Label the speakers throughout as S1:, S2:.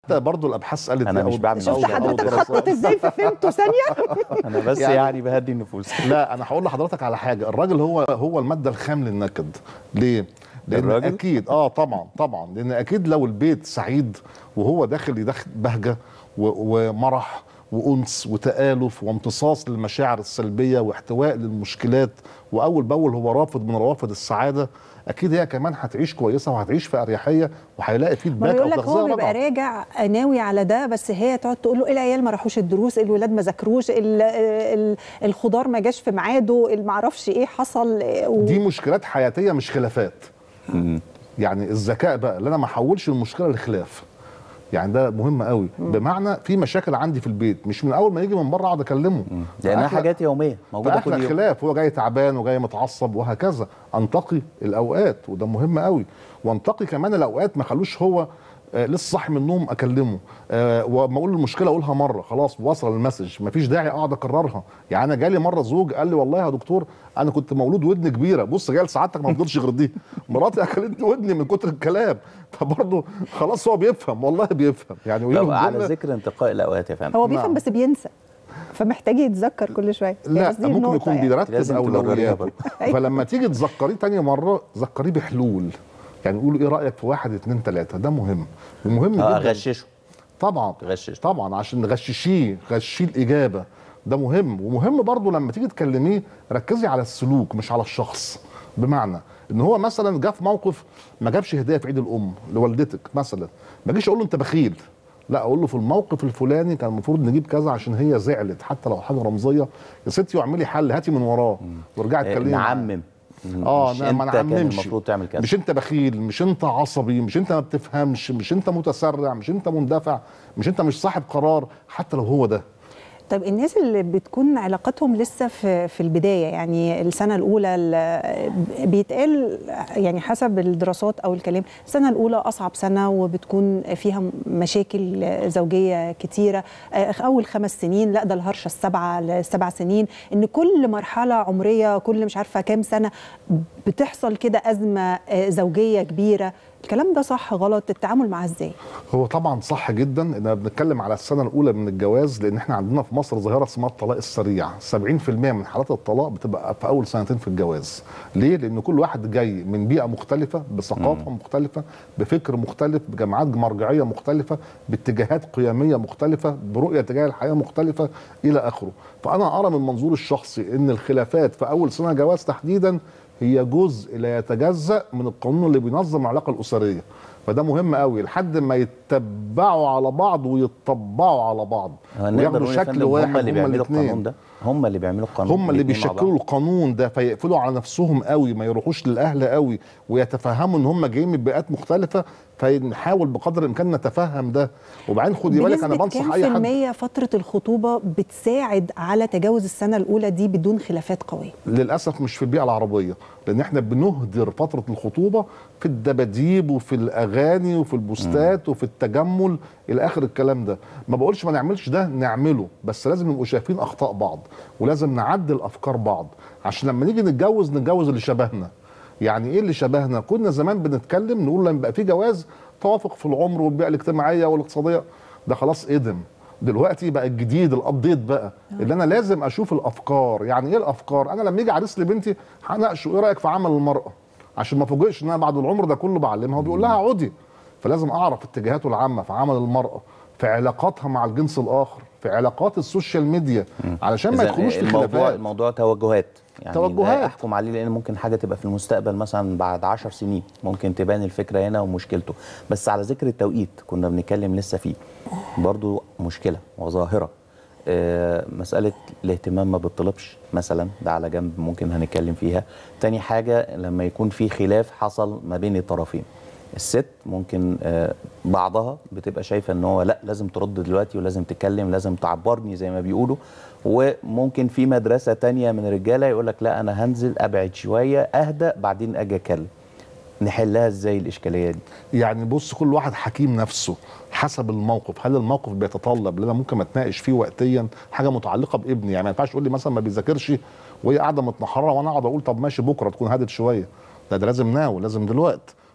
S1: حتى برضو الابحاث قالت
S2: أنا
S1: أو-
S2: مش بعمل
S1: أو-
S3: شفت
S2: أول-
S1: أو
S3: حضرتك
S1: الدراسات.
S3: خطط ازاي ففهمته ثانيه
S2: انا بس
S1: يعني-
S2: يعني, بهدي النفوس
S1: لا انا هقول لحضرتك على حاجه الراجل هو هو الماده الخام للنكد ليه لان
S2: الراجل؟
S1: اكيد اه طبعا طبعا لان اكيد لو البيت سعيد وهو داخل يدخل بهجه و- ومرح وانس وتالف وامتصاص للمشاعر السلبيه واحتواء للمشكلات واول باول هو رافض من روافد السعاده اكيد هي كمان هتعيش كويسه وهتعيش في اريحيه وهيلاقي
S3: ما
S1: فيدباك
S3: بيقول
S1: او
S3: لك هو
S1: تغذيه
S3: بيبقى
S1: رائعه
S3: راجع ناوي على ده بس هي تقعد تقول له العيال ما راحوش الدروس الولاد ما ذاكروش ال- ال- الخضار ما جاش في ميعاده ما اعرفش ايه حصل و-
S1: دي مشكلات حياتيه مش خلافات يعني الذكاء بقى اللي انا ما احولش المشكله لخلاف يعني ده مهم قوي بمعنى في مشاكل عندي في البيت مش من اول ما يجي من بره اقعد اكلمه
S2: لانها
S1: فأخلق-
S2: حاجات يوميه موجوده كل
S1: فاخلق
S2: يوم
S1: خلاف هو جاي تعبان وجاي متعصب وهكذا انتقي الاوقات وده مهم قوي وانتقي كمان الاوقات ما خلوش هو آه لسه صاحي من النوم اكلمه آه وما اقول المشكله اقولها مره خلاص وصل المسج مفيش داعي اقعد اكررها يعني انا جالي مره زوج قال لي والله يا دكتور انا كنت مولود ودن كبيره بص جاي لسعادتك ما فضلش غير دي مراتي اكلتني ودني من كتر الكلام فبرضه خلاص هو بيفهم والله بيفهم يعني قولي
S2: طب
S1: له
S2: على
S1: الجملة-
S2: ذكر انتقاء الاوقات يا فندم
S3: هو بيفهم
S1: نعم.
S3: بس بينسى فمحتاج يتذكر كل شويه هي
S1: لا
S3: بس دي
S1: ممكن
S3: النقطة
S1: يكون
S3: يعني.
S1: بيرتب
S2: لازم تمرريها
S1: اولوياته
S2: برضه.
S1: فلما تيجي تذكريه تاني مره ذكريه بحلول يعني قولوا ايه رايك في واحد اتنين تلاته ده مهم ومهم
S2: اه
S1: جدا
S2: اغششه
S1: طبعا
S2: تغشش.
S1: طبعا عشان نغششيه غشيه الاجابه ده مهم ومهم برضو لما تيجي تكلميه ركزي على السلوك مش على الشخص بمعنى ان هو مثلا جه في موقف ما جابش هديه في عيد الام لوالدتك مثلا ما جيش اقول له انت بخيل لا اقول له في الموقف الفلاني كان المفروض نجيب كذا عشان هي زعلت حتى لو حاجه رمزيه يا ستي واعملي حل هاتي من وراه وارجعي
S2: آه،
S1: اتكلمي معاه.
S2: نعمم
S1: اه
S2: مش
S1: لا ما
S2: انت كان
S1: نعممش
S2: المفروض تعمل كذا
S1: مش انت بخيل مش انت عصبي مش انت ما بتفهمش مش انت متسرع مش انت مندفع مش انت مش صاحب قرار حتى لو هو ده
S3: طب الناس اللي بتكون علاقتهم لسه في في البدايه يعني السنه الاولى ال- بيتقال يعني حسب الدراسات او الكلام السنه الاولى اصعب سنه وبتكون فيها مشاكل زوجيه كتيره اول خمس سنين لا ده الهرشه السبعه السبع سنين ان كل مرحله عمريه كل مش عارفه كام سنه بتحصل كده ازمه زوجيه كبيره الكلام ده صح غلط التعامل معاه ازاي
S1: هو طبعا صح جدا اننا بنتكلم على السنه الاولى من الجواز لان احنا عندنا في مصر ظاهره اسمها الطلاق السريع 70% من حالات الطلاق بتبقى في اول سنتين في الجواز ليه لان كل واحد جاي من بيئه مختلفه بثقافه مختلفه بفكر مختلف بجامعات مرجعيه مختلفه باتجاهات قيميه مختلفه برؤيه تجاه الحياه مختلفه الى اخره فانا ارى من منظور الشخصي ان الخلافات في اول سنه جواز تحديدا هي جزء لا يتجزا من القانون اللي بينظم العلاقه الاسريه فده مهم قوي لحد ما يتبعوا على بعض ويطبعوا على بعض
S2: نقدر
S1: وياخدوا
S2: نقول يا
S1: شكل
S2: فندم
S1: واحد
S2: هم اللي
S1: هما
S2: بيعملوا
S1: الاتنين.
S2: القانون ده هم اللي بيعملوا القانون
S1: هم اللي
S2: الاتنين مع بعض.
S1: بيشكلوا القانون ده فيقفلوا على نفسهم قوي ما يروحوش للاهل قوي ويتفهموا ان هم جايين من بيئات مختلفه فنحاول بقدر الامكان نتفهم ده وبعدين خدي بالك انا
S3: بنسبة
S1: بنصح
S3: كام
S1: اي
S3: في
S1: حد
S3: المية فترة الخطوبة بتساعد على تجاوز السنة الأولى دي بدون خلافات قوية
S1: للاسف مش في البيئه العربيه لان احنا بنهدر فتره الخطوبه في الدباديب وفي الاغاني وفي البوستات وفي التجمل الى اخر الكلام ده ما بقولش ما نعملش ده نعمله بس لازم نبقوا شايفين اخطاء بعض ولازم نعدل افكار بعض عشان لما نيجي نتجوز نتجوز اللي شبهنا يعني ايه اللي شبهنا كنا زمان بنتكلم نقول لما يبقى في جواز توافق في العمر والبيئه الاجتماعيه والاقتصاديه ده خلاص ادم دلوقتي بقى الجديد الابديت بقى اللي انا لازم اشوف الافكار يعني ايه الافكار انا لما يجي عريس لبنتي هناقشه ايه رايك في عمل المراه عشان ما فوجئش ان انا بعد العمر ده كله بعلمها وبيقول لها اقعدي فلازم اعرف اتجاهاته العامه في عمل المراه في علاقاتها مع الجنس الاخر في علاقات السوشيال ميديا علشان ما
S2: إذن
S1: يدخلوش في
S2: الموضوع
S1: خلافات
S2: الموضوع توجهات يعني
S1: توجهات.
S2: لا احكم عليه لان ممكن حاجه تبقى في المستقبل مثلا بعد عشر سنين ممكن تبان الفكره هنا ومشكلته بس على ذكر التوقيت كنا بنتكلم لسه فيه برضو مشكله وظاهره آه، مسألة الاهتمام ما بتطلبش مثلا ده على جنب ممكن هنتكلم فيها تاني حاجة لما يكون في خلاف حصل ما بين الطرفين الست ممكن آه، بعضها بتبقى شايفة ان هو لا لازم ترد دلوقتي ولازم تتكلم لازم تعبرني زي ما بيقولوا وممكن في مدرسة تانية من الرجالة يقول لك لا انا هنزل ابعد شوية اهدى بعدين اجي اتكلم نحلها ازاي الاشكالية دي
S1: يعني بص كل واحد حكيم نفسه حسب الموقف هل الموقف بيتطلب اللي انا ممكن اتناقش فيه وقتيا حاجه متعلقه بابني يعني ما ينفعش تقول لي مثلا ما بيذاكرش وهي قاعده متنحره وانا اقعد اقول طب ماشي بكره تكون هادت شويه ده ده لازم ناو لازم دلوقتي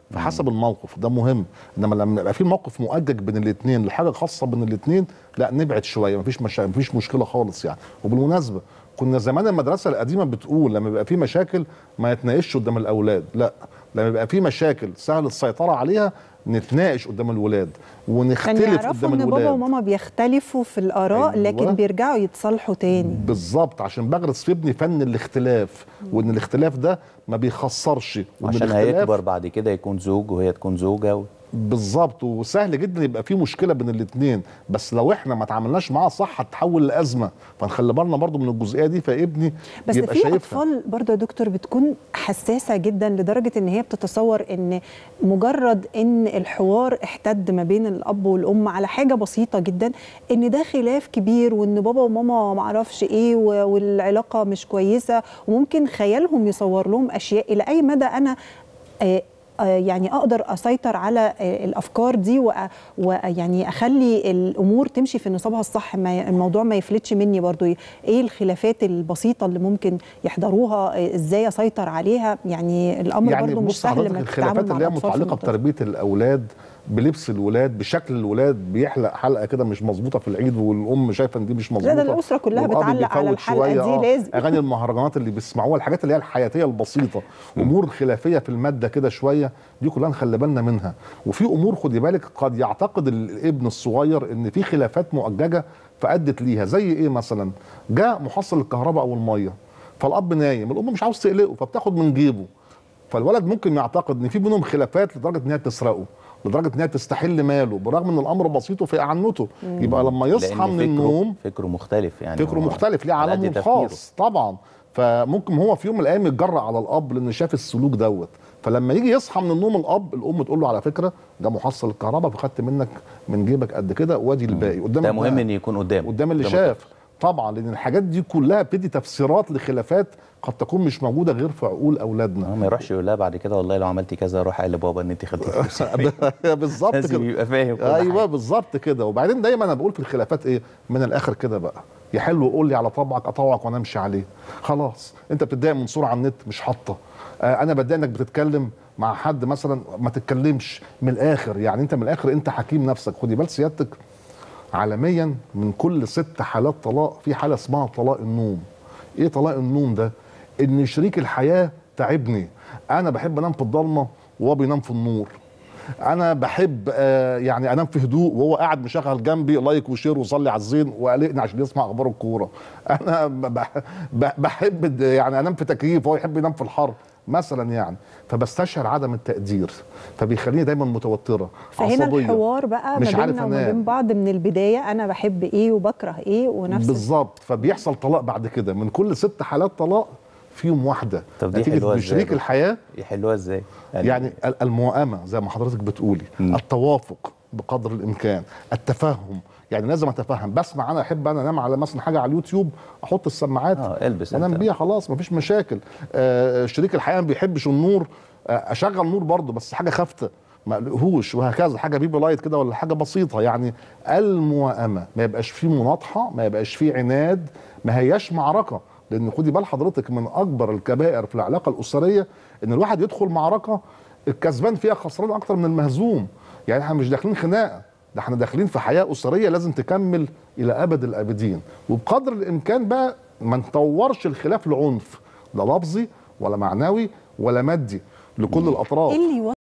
S1: فحسب الموقف ده مهم انما لما يبقى في موقف مؤجج بين الاثنين لحاجه خاصه بين الاثنين لا نبعد شويه مفيش مشا... مفيش مشكله خالص يعني وبالمناسبه كنا زمان المدرسه القديمه بتقول لما يبقى في مشاكل ما يتناقش قدام الاولاد لا لما يبقى في مشاكل سهل السيطره عليها نتناقش قدام الولاد
S3: كان
S1: ونختلف
S3: يعرفوا
S1: قدام
S3: ان بابا
S1: الولاد
S3: وماما بيختلفوا في الاراء
S1: أيوة.
S3: لكن بيرجعوا يتصالحوا تاني
S1: بالظبط عشان بغرس في ابني فن الاختلاف وان الاختلاف ده ما بيخسرش وان
S2: عشان
S1: الاختلاف
S2: هيكبر بعد كده يكون زوج وهي تكون زوجه و...
S1: بالظبط وسهل جدا يبقى في مشكله بين الاثنين بس لو احنا ما تعاملناش معاها صح هتتحول لازمه فنخلي بالنا برضو من الجزئيه دي فابني
S3: بس
S1: يبقى
S3: في
S1: شايفها
S3: اطفال برضه يا دكتور بتكون حساسه جدا لدرجه ان هي بتتصور ان مجرد ان الحوار احتد ما بين الاب والام على حاجه بسيطه جدا ان ده خلاف كبير وان بابا وماما ما اعرفش ايه و- والعلاقه مش كويسه وممكن خيالهم يصور لهم اشياء الى اي مدى انا آه، آه، يعني اقدر اسيطر على آه، الافكار دي ويعني اخلي الامور تمشي في نصابها الصح ما الموضوع ما يفلتش مني برضو ايه الخلافات البسيطه اللي ممكن يحضروها آه، ازاي اسيطر عليها يعني الامر
S1: يعني
S3: برضو مش
S1: بص
S3: سهل
S1: حضرتك
S3: لما
S1: الخلافات
S3: تتعامل مع
S1: اللي هي
S3: الأطفال في
S1: متعلقه
S3: المنطقة.
S1: بتربيه الاولاد بلبس الولاد بشكل الولاد بيحلق حلقه كده مش مظبوطه في العيد والام شايفه ان دي مش مظبوطه
S3: ده الأسرة كلها
S1: والأب
S3: بتعلق على
S1: بيفوت
S3: الحلقة
S1: شوية،
S3: دي
S1: آه.
S3: لازم.
S1: اغاني المهرجانات اللي بيسمعوها الحاجات اللي هي الحياتيه البسيطه امور خلافيه في الماده كده شويه دي كلها نخلي بالنا منها وفي امور خدي بالك قد يعتقد الابن الصغير ان في خلافات مؤججه فادت ليها زي ايه مثلا جاء محصل الكهرباء او الميه فالاب نايم الام مش عاوز تقلقه فبتاخد من جيبه فالولد ممكن يعتقد ان في بينهم خلافات لدرجه ان هي تسرقه لدرجه ان هي تستحل ماله برغم ان الامر بسيط وفي اعنته يبقى لما يصحى
S2: لأن
S1: من
S2: فكره-
S1: النوم
S2: فكره مختلف يعني
S1: فكره
S2: هو
S1: مختلف ليه
S2: على قد
S1: عالمه
S2: تفكيره.
S1: الخاص طبعا فممكن هو في يوم من الايام يتجرأ على الاب لان شاف السلوك دوت فلما يجي يصحى من النوم الاب الام تقول له على فكره ده محصل الكهرباء فخدت منك من جيبك قد كده وادي الباقي قدام
S2: ده
S1: ال-
S2: مهم ان يكون قدامه
S1: قدام اللي شاف طبعا لان الحاجات دي كلها بتدي تفسيرات لخلافات قد تكون مش موجوده غير في عقول اولادنا
S2: آه، ما يروحش يقول لها بعد كده والله لو عملتي كذا روح قال لبابا ان انت خدتي فلوس
S1: بالظبط
S2: لازم
S1: كده
S2: يبقى فاهم كل
S1: ايوه
S2: حاجة.
S1: بالظبط كده وبعدين دايما انا بقول في الخلافات ايه من الاخر كده بقى يا حلو قول لي على طبعك اطوعك وانا امشي عليه خلاص انت بتتضايق من صوره على النت مش حاطه آه انا بتضايق انك بتتكلم مع حد مثلا ما تتكلمش من الاخر يعني انت من الاخر انت حكيم نفسك خدي بال سيادتك عالميا من كل ست حالات طلاق في حاله اسمها طلاق النوم ايه طلاق النوم ده ان شريك الحياه تعبني انا بحب انام في الضلمه وهو بينام في النور انا بحب آه يعني انام في هدوء وهو قاعد مشغل جنبي لايك وشير وصلي على الزين وقلقني عشان يسمع اخبار الكوره انا ب- ب- ب- بحب د- يعني انام في تكييف وهو يحب ينام في الحر مثلا يعني فبستشعر عدم التقدير فبيخليني دايما متوتره
S3: فهنا
S1: عصبية.
S3: الحوار بقى
S1: مش
S3: ما
S1: عارف
S3: بيننا وما
S1: أنام.
S3: بين بعض من البدايه انا بحب ايه وبكره ايه ونفس
S1: بالظبط فبيحصل طلاق بعد كده من كل ست حالات طلاق فيهم واحده
S2: طب دي
S1: نتيجه
S2: حلوة
S1: إن
S2: إزاي
S1: شريك
S2: بقى؟
S1: الحياه
S2: يحلوها ازاي
S1: يعني ال- الموائمه زي ما حضرتك بتقولي
S2: مم.
S1: التوافق بقدر الامكان التفهم يعني لازم اتفهم بسمع انا احب انا انام على مثلا حاجه على اليوتيوب احط السماعات
S2: اه البس
S1: انام
S2: انت.
S1: بيها خلاص مفيش مشاكل آه شريك الحياه ما بيحبش النور آه اشغل نور برضه بس حاجه خافته ما اقلقهوش وهكذا حاجه بيبي لايت كده ولا حاجه بسيطه يعني الموائمه ما يبقاش فيه مناطحه ما يبقاش فيه عناد ما هياش معركه لان خدي بال حضرتك من اكبر الكبائر في العلاقه الاسريه ان الواحد يدخل معركه الكسبان فيها خسران اكتر من المهزوم يعني احنا مش داخلين خناقه ده احنا داخلين في حياه اسريه لازم تكمل الى ابد الابدين وبقدر الامكان بقى ما نطورش الخلاف لعنف لا لفظي ولا معنوي ولا مادي لكل الاطراف
S3: ايه اللي